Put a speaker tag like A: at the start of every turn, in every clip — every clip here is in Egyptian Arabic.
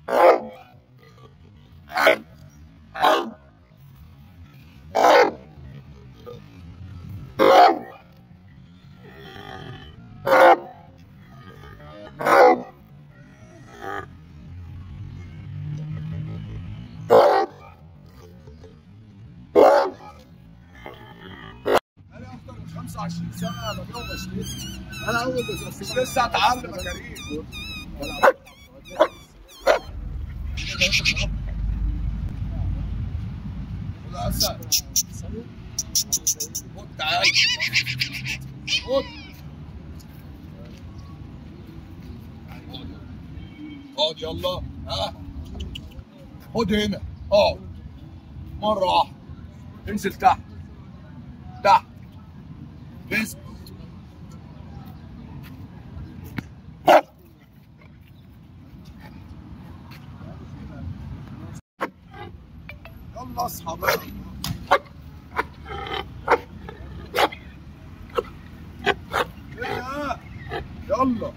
A: انا اكتر من 25 سنه ببيع وبشتري انا اول بس مش لسه اتعلم يا كريم ولا اسد خد تعال خد اقعد يلا ها خد هنا اقعد مره واحده انزل تحت تحت انزل يلا اصحى بقى هنا. يلا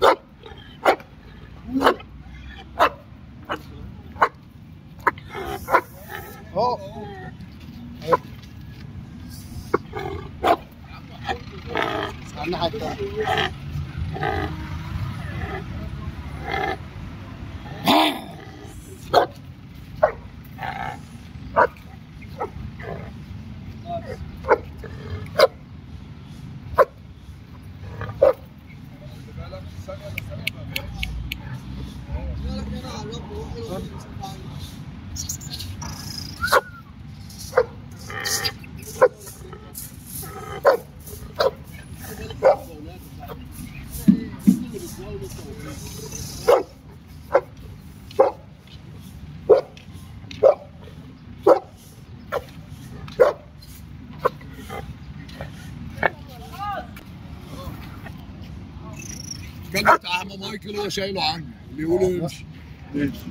A: اهو
B: استنى حتى
A: كان بتاع عم مايكل هو شايله عني اللي يقولوا يمشي يمشي